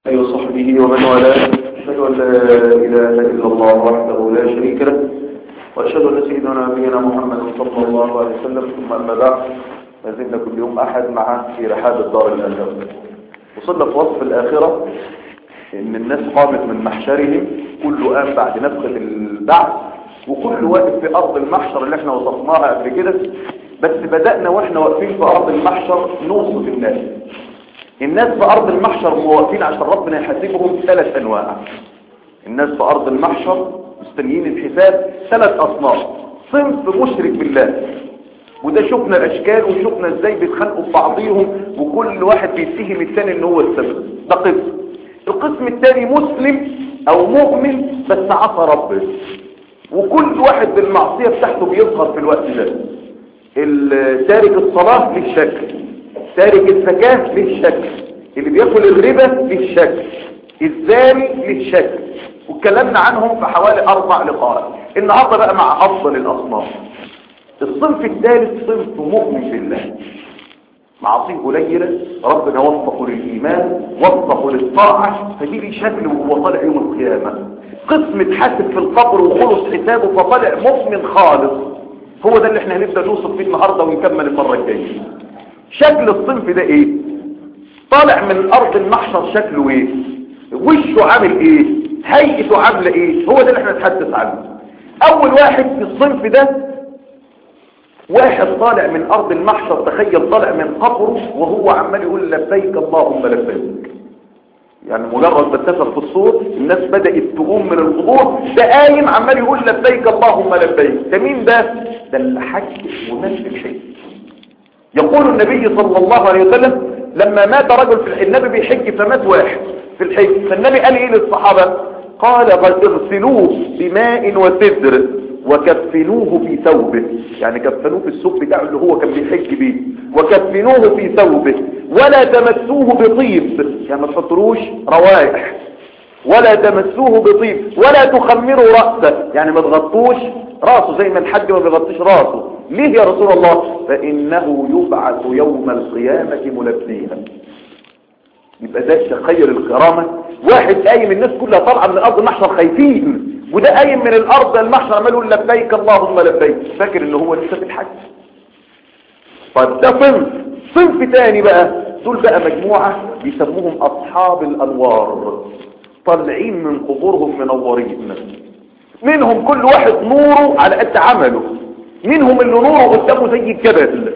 آله وصحبه ومن والاه أشهد أن لا إله إلا الله وحده لا شريك له وأشهد أن سيدنا نبينا محمد صلى الله عليه وسلم ثم أما بعد ما زلنا كل يوم أحد معه في رحاب الدار الأندلس وصلنا في وصف الآخرة إن الناس قامت من محشرهم كل قام بعد نفخة البعث وكل واقف في أرض المحشر اللي احنا وصفناها قبل كده بس بدأنا واحنا واقفين في أرض المحشر نوصف الناس الناس في أرض المحشر واقفين عشان ربنا يحاسبهم ثلاث أنواع الناس في أرض المحشر مستنيين الحساب ثلاث أصناف صنف مشرك بالله وده شفنا الأشكال وشفنا ازاي بيتخانقوا في بعضيهم وكل واحد بيتهم الثاني ان هو السبب ده قسم القسم الثاني مسلم او مؤمن بس عصى ربه وكل واحد بالمعصية بتاعته بيظهر في الوقت ده تارك الصلاة للشكل تارك الزكاة للشكل اللي بياكل الربا للشكل الزاني للشكل واتكلمنا عنهم في حوالي اربع لقاءات النهارده بقى مع افضل الاصناف الصنف الثالث صنف مؤمن بالله معاصيه قليلة ربنا وفقه للإيمان وفقه للطاعة فدي لي شكل وهو طالع يوم القيامة قسم اتحاسب في القبر وخلص حسابه فطلع مؤمن خالص هو ده اللي احنا هنبدأ نوصف فيه النهاردة ونكمل المرة الجاية شكل الصنف ده ايه طالع من ارض المحشر شكله ايه وشه عامل ايه هيئته عامله ايه هو ده اللي احنا نتحدث عنه اول واحد في الصنف ده واحد طالع من ارض المحشر تخيل طالع من قبره وهو عمال يقول لبيك اللهم لبيك يعني مجرد ما اتسف في الصوت الناس بدأت تقوم من القبور ده قايم عمال يقول لبيك اللهم لبيك ده مين ده ده اللي حج ونفس الحج يقول النبي صلى الله عليه وسلم لما مات رجل في النبي بيحج فمات واحد في الحج فالنبي قال ايه للصحابة قال اغسلوه بماء وسدر وكفنوه في ثوبه يعني كفنوه في الثوب بتاعه اللي هو كان بيحج بيه وكفنوه في ثوبه ولا تمسوه بطيب يعني ما تحطروش روائح ولا تمسوه بطيب ولا تخمروا رأسه يعني ما تغطوش رأسه زي ما الحج ما بيغطيش رأسه ليه يا رسول الله فإنه يبعث يوم القيامة ملبيها يبقى ده تخيل الكرامة واحد قايم الناس كلها طالعه من الأرض المحشر خايفين وده قايم من الأرض المحشر عمال يقول لبيك اللهم لبيك فاكر ان هو لسه في الحج طيب ده صنف صنف تاني بقى دول بقى مجموعة بيسموهم أصحاب الأنوار طالعين من قبورهم منورين منهم كل واحد نوره على قد عمله منهم اللي نوره قدامه زي الجبل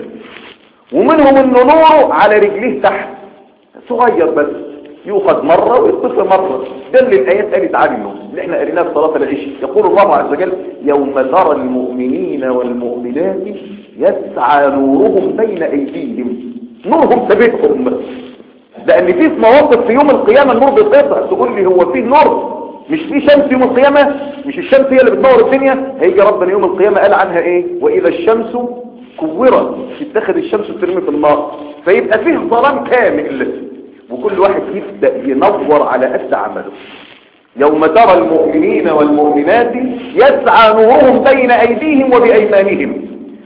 ومنهم اللي نوره على رجليه تحت صغير بس يؤخذ مرة ويطفى مرة ده اللي الآيات قالت عنه اللي احنا قريناه في صلاة العشاء يقول الله عز وجل يوم ترى المؤمنين والمؤمنات يسعى نورهم بين أيديهم نورهم ثابتهم لأن في مواقف في يوم القيامة النور بيتقطع تقول لي هو فيه نور مش في شمس يوم القيامة مش الشمس هي اللي بتنور الدنيا هيجي ربنا يوم القيامة قال عنها ايه وإذا الشمس كورت تتخذ الشمس وترمي في النار فيبقى فيه ظلام كامل وكل واحد يبدأ ينور على قد عمله يوم ترى المؤمنين والمؤمنات يسعى نورهم بين أيديهم وبأيمانهم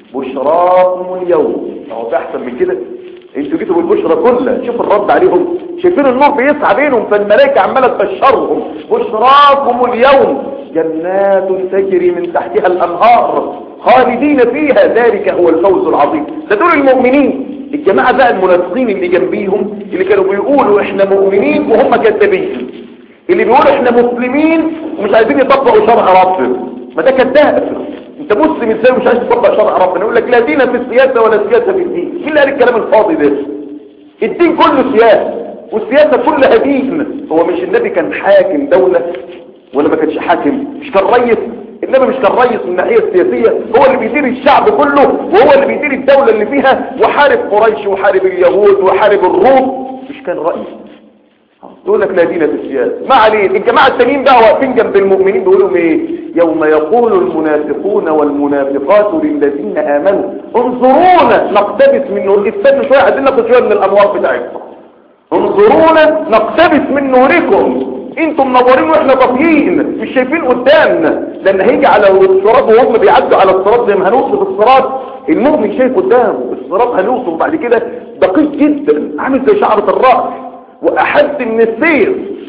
بشراكم اليوم اهو في أحسن من كده انتوا جيتوا بالبشرى كلها شوف الرد عليهم شايفين النور بيسعى بينهم فالملائكة عمالة تبشرهم بشراكم اليوم جنات تجري من تحتها الأنهار خالدين فيها ذلك هو الفوز العظيم ده دول المؤمنين الجماعة بقى المنافقين اللي جنبيهم اللي كانوا بيقولوا احنا مؤمنين وهم كذابين اللي بيقولوا احنا مسلمين ومش عايزين يطبقوا شرع ربنا ما ده كذاب انت مسلم ازاي مش عايز تطبق شرع ربنا يقول لك لا دين في السياسة ولا سياسة في الدين مين اللي قال الكلام الفاضي ده الدين كله سياسة والسياسة كلها دين هو مش النبي كان حاكم دولة ولا ما كانش حاكم مش كان رئيس النبي مش كان رئيس من الناحية السياسية هو اللي بيدير الشعب كله وهو اللي بيدير الدولة اللي فيها وحارب قريش وحارب اليهود وحارب الروم مش كان رئيس يقول لك لا دين في السياسة ما عليه الجماعة التانيين بقى واقفين جنب المؤمنين بيقولوا ايه يوم يقول المنافقون والمنافقات للذين امنوا انظرونا نقتبس من نور استنوا شوية عايزين ناخد شوية من الانوار بتاعتكم انظرونا نقتبس من نوركم انتم منورين واحنا طافيين مش شايفين قدامنا لان هيجي على الصراط وهم بيعدوا على الصراط زي ما هنوصل الصراط المؤمن شايف قدامه الصراط هنوصل بعد كده دقيق جدا عامل زي شعرة الرأس واحد من السير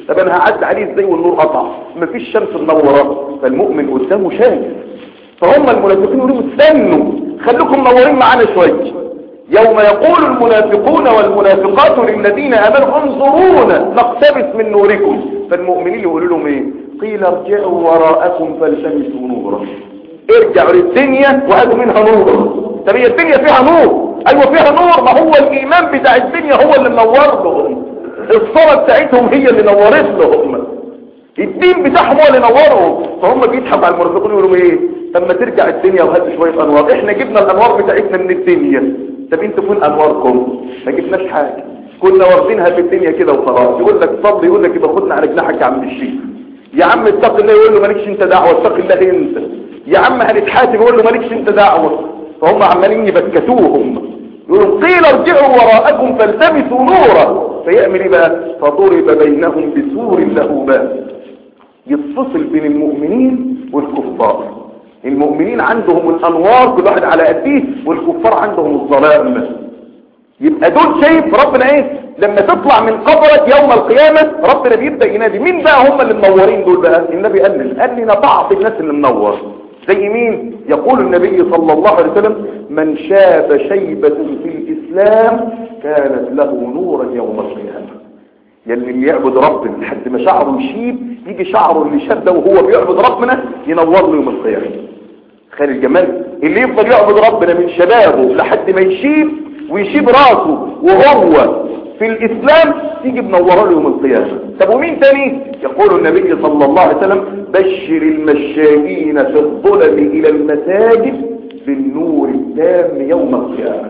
طب انا هعدي عليه ازاي والنور قطع مفيش شمس منوره فالمؤمن قدامه شايف فهم المنافقين يقولوا استنوا خليكم منورين معانا شويه يوم يقول المنافقون والمنافقات للذين امنوا انظرونا نقتبس من نوركم فالمؤمنين يقولوا لهم ايه قيل ارجعوا وراءكم فالتمسوا نورا ارجعوا للدنيا وهاتوا منها نور طب هي الدنيا فيها نور ايوه فيها نور ما هو الايمان بتاع الدنيا هو اللي منور لهم الصلاة بتاعتهم هي اللي نورت لهم الدين بتاعهم هو اللي نورهم فهم بيضحكوا على المنافقين يقولوا ايه طب ما ترجع الدنيا وهات شويه انوار احنا جبنا الانوار بتاعتنا من الدنيا طب انتوا فين انواركم ما جبناش حاجه كنا واخدينها في الدنيا كده وخلاص يقول لك صلي يقول لك يبقى خدنا على جناحك يا عم الشيخ يا عم اتق الله يقول له مالكش انت دعوه اتق الله انت يا عم هنتحاسب يقول له مالكش انت دعوه فهم عمالين يبكتوهم يقولوا قيل ارجعوا وراءكم فالتمسوا نورا فيعمل ايه بقى فضرب بينهم بسور له باب يتصل بين المؤمنين والكفار المؤمنين عندهم الانوار كل واحد على قديه والكفار عندهم الظلام يبقى دول شايف ربنا ايه لما تطلع من قبرك يوم القيامة ربنا بيبدأ ينادي مين بقى هم اللي منورين دول بقى النبي قال لي قال لي نطعت الناس اللي منور زي مين يقول النبي صلى الله عليه وسلم من شاب شيبة في الإسلام كانت له نورا يوم القيامة يلي اللي يعبد ربنا لحد ما شعره يشيب يجي شعره اللي شاب ده وهو بيعبد ربنا ينور له يوم القيامة خير الجمال اللي يفضل يعبد ربنا من شبابه لحد ما يشيب ويشيب راسه وهو في الإسلام تيجي منوره له يوم القيامة طب ومين تاني يقول النبي صلى الله عليه وسلم بشر المشائين في الظلم إلى المساجد بالنور التام يوم القيامة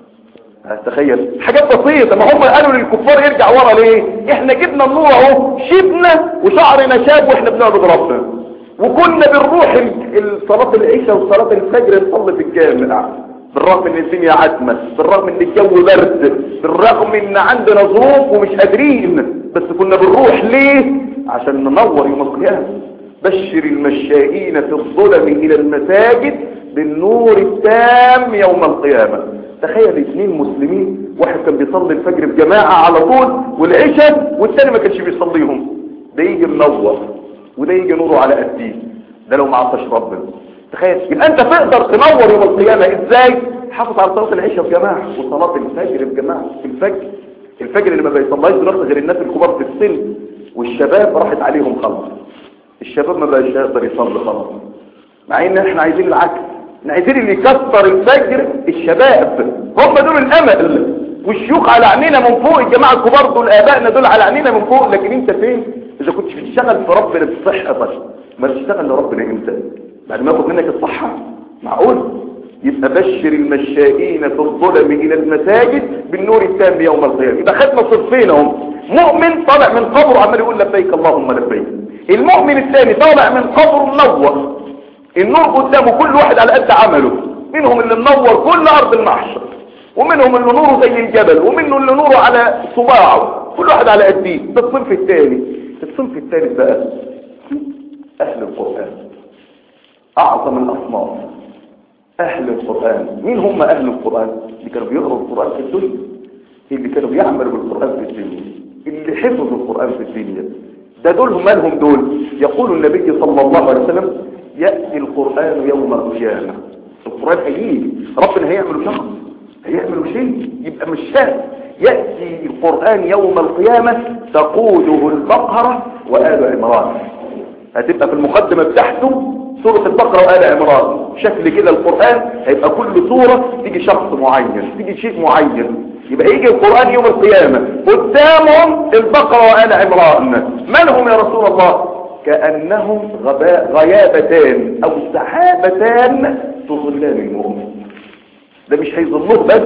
تخيل حاجات بسيطة ما هم قالوا للكفار يرجع ورا ليه احنا جبنا النور اهو شبنا وشعرنا شاب واحنا بنعبد ربنا وكنا بنروح صلاة العشاء وصلاة الفجر نصلي في الجامع بالرغم ان الدنيا عتمة بالرغم ان الجو برد بالرغم ان عندنا ظروف ومش قادرين بس كنا بنروح ليه عشان ننور يوم القيامة بشر المشائين في الظلم الى المساجد بالنور التام يوم القيامة تخيل اثنين مسلمين واحد كان بيصلي الفجر بجماعة على طول والعشاء والتاني ما كانش بيصليهم ده يجي منور وده يجي نوره على قديه ده لو ما عطش ربنا تخيل يبقى انت تقدر تنور يوم القيامة ازاي حافظ على صلاة العشاء بجماعة وصلاة الفجر بجماعة في الفجر الفجر اللي ما بيصليش دلوقتي غير الناس الكبار في السن والشباب راحت عليهم خلاص الشباب ما بقاش يقدر يصلي خلاص مع ان احنا عايزين العكس احنا عايزين اللي يكسر الفجر الشباب هم دول الامل والشيوخ على عينينا من فوق الجماعه الكبار دول ابائنا دول على عينينا من فوق لكن انت فين اذا كنت بتشتغل في ربنا بصحتك ما تشتغل لربنا امتى بعد ما ياخد منك الصحة معقول يبقى بشر المشائين في الظلم الى المساجد بالنور التام يوم القيامة يبقى خدنا صفين اهم مؤمن طالع من قبره عمال يقول لبيك اللهم لبيك المؤمن الثاني طالع من قبره منور النور قدامه كل واحد على قد عمله منهم اللي منور كل ارض المحشر ومنهم اللي نوره زي الجبل ومنه اللي نوره على صباعه كل واحد على قديه ده الصنف الثاني الصنف الثالث بقى اهل القرآن اعظم الاصناف اهل القرآن مين هم اهل القرآن اللي كانوا بيقرأوا القرآن في الدنيا اللي كانوا بيعملوا بالقرآن في الدنيا اللي حفظوا القرآن في الدنيا ده دول هم مالهم دول يقول النبي صلى الله عليه وسلم يأتي القرآن يوم القيامة القرآن هيجي ربنا هيعمل شخص هيعمل شيء يبقى مش سهل يأتي القرآن يوم القيامة تقوده البقرة وآل عمران هتبقى في المقدمة بتاعته سورة البقرة وآل عمران شكل كده القرآن هيبقى كل سورة تيجي شخص معين تيجي شيء معين يبقى يجي القرآن يوم القيامة قدامهم البقرة وآل عمران من هم يا رسول الله كأنهم غباء غيابتان أو سحابتان تظلان المؤمن ده مش هيظلوه بس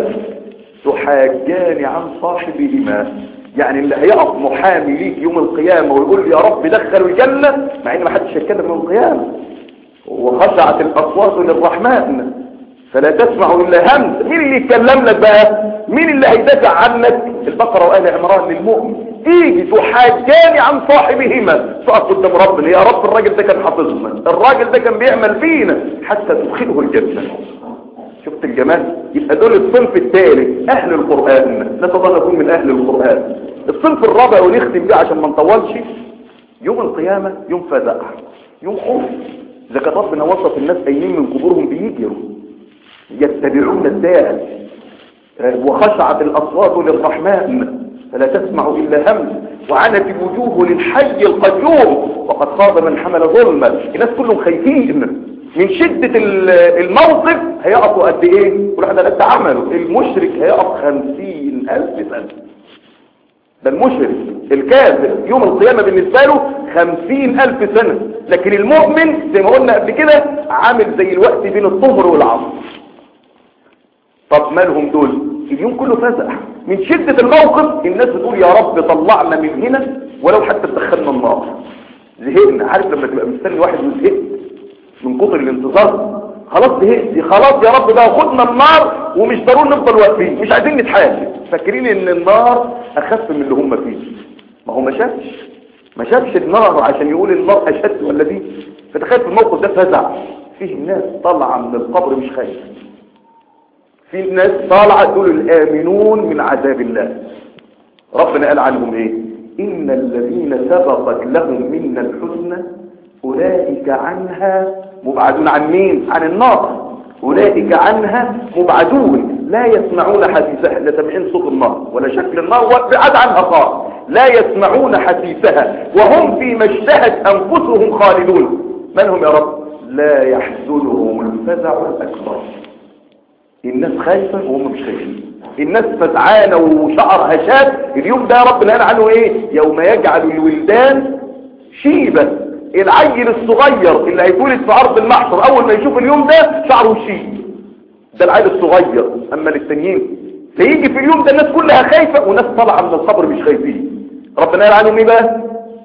تحاجان عن صاحبهما يعني اللي هيقف محامي ليك يوم القيامة ويقول يا رب دخلوا الجنة مع ان ما حدش هيتكلم يوم القيامة وخشعت الأصوات للرحمن فلا تسمع إلا همس مين اللي يتكلم لك بقى مين اللي هيدافع عنك البقرة وآل عمران للمؤمن تيجي تحاجاني عن صاحبهما تقف قدام ربنا يا رب الراجل ده كان حافظنا الراجل ده كان بيعمل فينا حتى تدخله الجنة شفت الجمال يبقى دول الصنف الثالث اهل القرآن نسأل الله نكون من اهل القرآن الصنف الرابع ونختم بيه عشان ما نطولش يوم القيامة يوم فزع يوم خوف اذا كان ربنا وصف الناس قايمين من قبورهم بيجروا يتبعون الداعي وخشعت الاصوات للرحمن فلا تسمع الا همس وعنت الوجوه للحي القيوم وقد خاب من حمل ظلما الناس كلهم خايفين من شدة الموقف هيقفوا قد ايه كل واحد قد عمله المشرك هيقف خمسين الف سنة ده المشرك الكافر يوم القيامة بالنسبة له خمسين الف سنة لكن المؤمن زي ما قلنا قبل كده عامل زي الوقت بين الظهر والعصر طب مالهم دول اليوم كله فزع من شدة الموقف الناس بتقول يا رب طلعنا من هنا ولو حتى تدخلنا النار زهقنا عارف لما تبقى مستني واحد وزهقت من كتر الانتظار خلاص زهقت خلاص يا رب بقى خدنا النار ومش ضروري نفضل واقفين مش عايزين نتحاسب فاكرين ان النار اخف من اللي هم فيه ما هو ما شافش ما شافش النار عشان يقول النار اشد ولا دي فتخيل في الموقف ده فزع فيه ناس طالعه من القبر مش خايفه في ناس طالعه دول الامنون من عذاب الله ربنا قال عنهم ايه ان الذين سبقت لهم منا الحسنى اولئك عنها مبعدون عن مين عن النار اولئك عنها مبعدون لا يسمعون حديثها لا سمعين صوت النار ولا شكل النار وابعد عنها خالص لا يسمعون حديثها وهم فيما اشتهت انفسهم خالدون من هم يا رب لا يحزنهم الفزع الاكبر الناس خايفة وهم مش خايفين الناس فزعانة وشعر هشات اليوم ده يا رب قال عنه ايه يوم يجعل الولدان شيبة العيل الصغير اللي هيتولد في عرض المحشر اول ما يشوف اليوم ده شعره شيب ده العيل الصغير اما للتانيين فيجي في اليوم ده الناس كلها خايفة وناس طالعة من القبر مش خايفين ربنا قال عنهم ايه بقى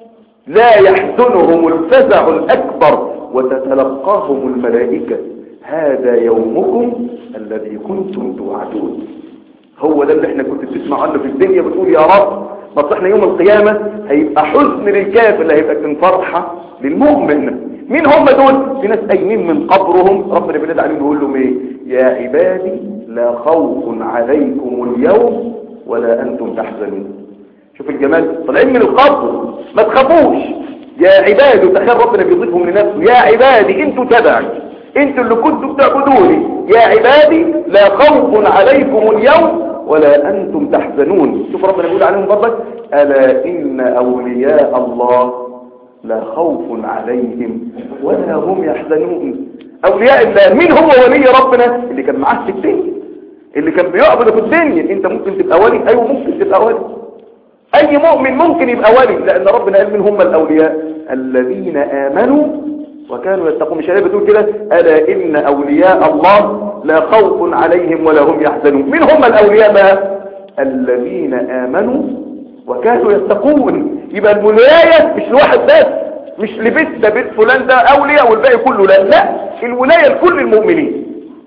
لا يحزنهم الفزع الاكبر وتتلقاهم الملائكة هذا يومكم الذي كنتم توعدون هو ده اللي احنا كنت بتسمع عنه في الدنيا بتقول يا رب بس احنا يوم القيامة هيبقى حزن للكافر اللي هيبقى كان فرحة للمؤمن مين هم دول في ناس قايمين من قبرهم ربنا بينادي عليهم بيقول لهم ايه يا عبادي لا خوف عليكم اليوم ولا انتم تحزنون شوف الجمال طالعين من القبر ما تخافوش يا عبادي تخيل ربنا بيضيفهم لنفسه يا عبادي انتوا تبعي انتوا اللي كنتوا بتعبدوني يا عبادي لا خوف عليكم اليوم ولا انتم تحزنون شوف ربنا بيقول عليهم برضك الا ان اولياء الله لا خوف عليهم ولا هم يحزنون اولياء الله مين هو ولي ربنا اللي كان معاه في الدنيا اللي كان بيعبد في الدنيا انت ممكن تبقى ولي ايوه ممكن تبقى ولي اي مؤمن ممكن يبقى ولي لان ربنا قال من هم الاولياء الذين امنوا وكانوا يتقون مش هي بتقول كده ألا إن أولياء الله لا خوف عليهم ولا هم يحزنون من هم الأولياء بقى الذين آمنوا وكانوا يتقون يبقى الولاية مش لواحد بس مش لبيت ده بيت فلان ده أولياء والباقي كله لا لا الولاية لكل المؤمنين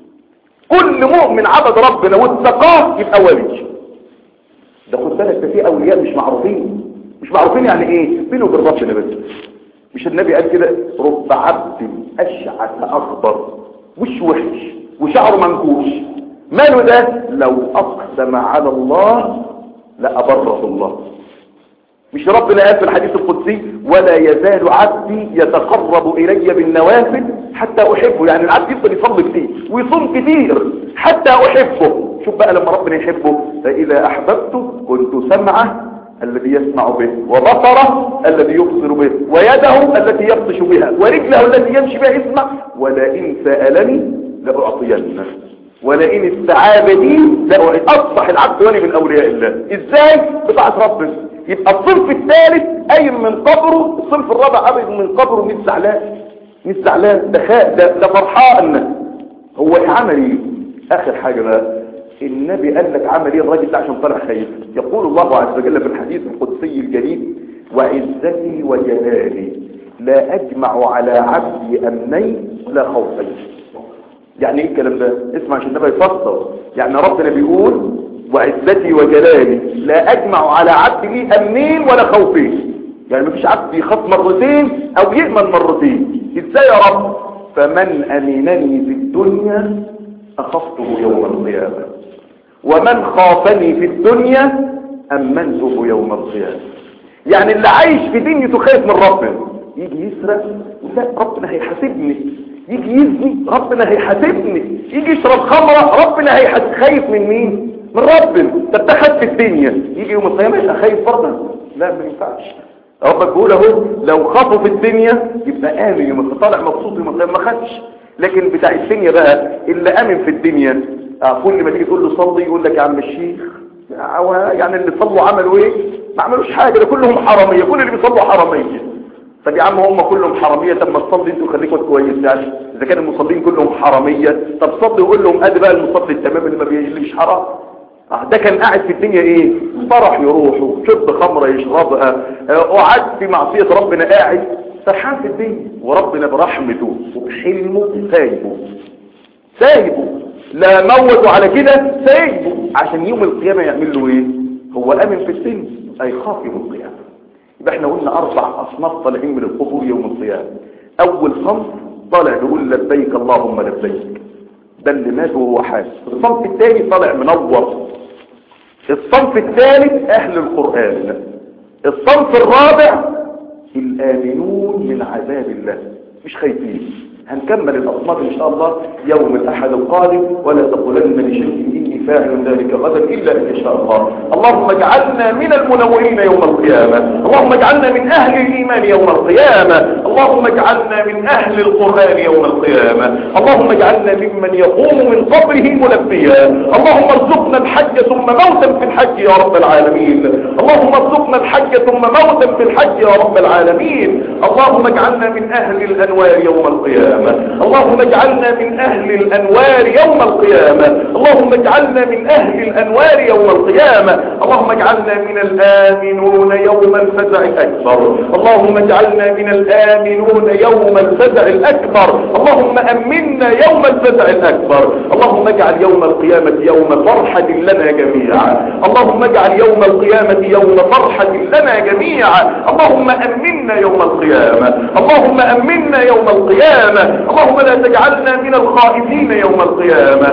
كل مؤمن عبد ربنا واتقاه يبقى ولي ده خد بالك ده في أولياء مش معروفين مش معروفين يعني ايه بينه وبين ربنا بس مش النبي قال كده رب عبد اشعث اخضر وش وحش وشعره منكوش ماله ده لو اقسم على الله لابره الله مش ربنا قال في الحديث القدسي ولا يزال عبدي يتقرب الي بالنوافل حتى احبه يعني العبد يفضل يصلي كتير ويصوم كتير حتى احبه شوف بقى لما ربنا يحبه فاذا احببته كنت سمعه الذي يسمع به وبصره الذي يبصر به ويده التي يبطش بها ورجله التي يمشي بها اسمع ولئن سألني لأعطينه ولئن استعاذني لأعطي أصبح العبد ولي من أولياء الله إزاي بطاعة ربنا يبقى الصنف الثالث قايم من قبره الصنف الرابع قايم من قبره مش زعلان مش زعلان ده خاء ده, ده فرحان هو عمل ايه اخر حاجه بقى النبي قال لك عمل ايه الراجل ده عشان طلع خايف يقول الله عز وجل في الحديث القدسي الجليل وعزتي وجلالي لا اجمع على عبدي امنين ولا خوفين يعني ايه الكلام ده اسمع عشان النبي يفسر يعني ربنا بيقول وعزتي وجلالي لا اجمع على عبدي لي امنين ولا خوفين يعني مفيش عبد يخاف مرتين او يأمن مرتين ازاي يا رب فمن امنني في الدنيا أخفته يوم القيامة ومن خافني في الدنيا أمنته يوم القيامة يعني اللي عايش في دنيته خايف من ربنا يجي يسرق لا ربنا هيحاسبني يجي يزني ربنا هيحاسبني يجي يشرب خمرة ربنا هيخايف من مين من ربنا تتخذ في الدنيا يجي يوم القيامة يبقى خايف برضه لا ما ينفعش ربك بيقول اهو لو خافوا في الدنيا يبقى امن يوم طالع مبسوط يوم القيامة ما خدش لكن بتاع الدنيا بقى اللي امن في الدنيا كل ما تيجي تقول له صلي يقول لك يا عم الشيخ يعني اللي صلوا عملوا ايه ما عملوش حاجة ده كلهم حرامية كل اللي بيصلوا حرامية طب يا عم هم كلهم حرامية طب ما تصلي انتوا خليكوا كويس يعني اذا كان المصلين كلهم حرامية طب صلي وقول لهم ادي بقى المصلي التمام اللي ما بيجيش حرام اه ده كان قاعد في الدنيا ايه فرح يروح وشرب خمره يشربها وقعد في معصية ربنا قاعد فرحان في الدنيا وربنا برحمته وبحلمه سايبه سايبه لا موته على كده سايبه عشان يوم القيامة يعمل له ايه هو امن في الدنيا اي خاف يوم القيامة يبقى احنا قلنا اربع اصناف طالعين من القبور يوم القيامة اول صنف طالع يقول لبيك اللهم لبيك ده اللي مات وهو حاسس الصنف الثاني طالع منور الصنف الثالث اهل القرآن الصنف الرابع الآمنون من عذاب الله مش خايفين هنكمل الأصناف إن شاء الله يوم الأحد القادم ولا تقولن لشيء إني فاعل ذلك غدا إلا إن شاء الله اللهم اجعلنا من المنورين يوم القيامة اللهم اجعلنا من أهل الإيمان يوم القيامة اللهم اجعلنا من أهل القرآن يوم القيامة اللهم اجعلنا ممن يقوم من قبره ملبيا اللهم ارزقنا الحج ثم موتا في الحج يا رب العالمين اللهم ارزقنا الحج ثم موتا في الحج يا رب العالمين اللهم اجعلنا من أهل الأنوار يوم القيامة اللهم اجعلنا من أهل الأنوار يوم القيامة اللهم اجعلنا من أهل الأنوار يوم القيامة اللهم اجعلنا من الآمنون يوم الفزع الأكبر اللهم اجعلنا من الآمنون يوم الفزع الأكبر اللهم أمنا يوم الفزع الأكبر اللهم اجعل يوم القيامة يوم فرحة لنا جميعا اللهم اجعل يوم القيامة يوم فرحة لنا جميعا اللهم أمنا يوم القيامة اللهم أمنا يوم القيامة اللهم لا تجعلنا من الخائفين يوم القيامة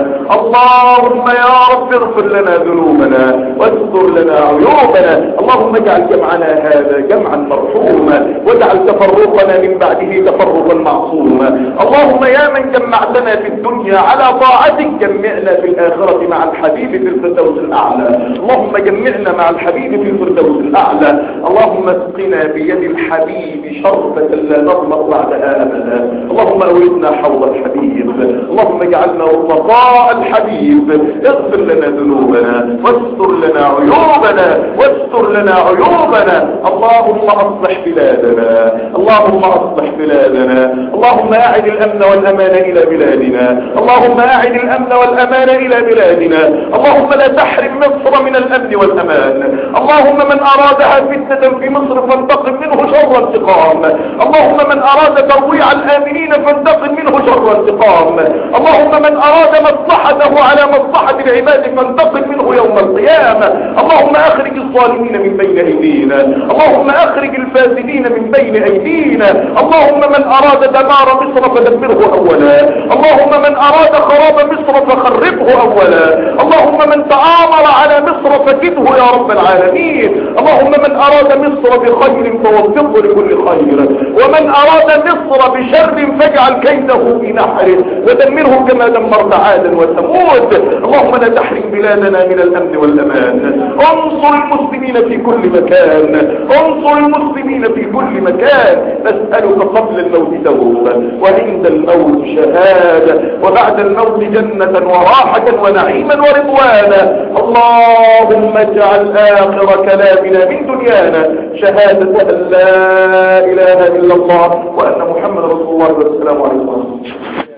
اللهم يا رب اغفر لنا ذنوبنا واستر لنا عيوبنا اللهم اجعل جمعنا هذا جمعا مرحوما واجعل تفرقنا من بعده تفرقا معصوما اللهم يا من جمعتنا في الدنيا على طاعتك جمعنا في الآخرة مع الحبيب في الفردوس الأعلى اللهم جمعنا مع الحبيب في الفردوس الأعلى اللهم اسقنا بيد الحبيب شربة لا نظمأ بعدها أبدا اللهم أوردنا حوض الحبيب اللهم اجعلنا رفقاء الحبيب اغفر لنا ذنوبنا واستر لنا عيوبنا واستر لنا عيوبنا اللهم اصلح بلادنا اللهم اصلح بلادنا اللهم اعد الامن والامان الى بلادنا اللهم اعد الامن والامان الى بلادنا اللهم لا تحرم مصر من الامن والامان اللهم من ارادها فتنة في مصر فانتقم منه شر انتقام اللهم من اراد ترويع الامنين فانتقم منه شر انتقام اللهم من اراد مصلحته على مصلحة العباد فانتقم منه يوم القيامة اللهم اخرج الظالمين من بين ايدينا اللهم اخرج الفاسدين من بين ايدينا اللهم من اراد دمار مصر فدمره اولا اللهم من اراد خراب مصر فخربه اولا اللهم من تآمر على مصر فكده يا رب العالمين اللهم من اراد مصر بخير فوفقه لكل خير ومن اراد مصر بشر فاجعل كيده في نحره ودمره كما دمرت عادا وثمود اللهم لا تحرم بلادنا من الامن والامان انصر المسلمين في كل مكان انصر المسلمين في كل مكان نسألك قبل الموت توبة وعند الموت شهادة وبعد الموت جنة وراحة ونعيما ورضوانا اللهم اجعل آخر كلامنا من دنيانا شهادة أن لا إله إلا الله وأن محمد رسول الله والسلام عليكم ورحمة الله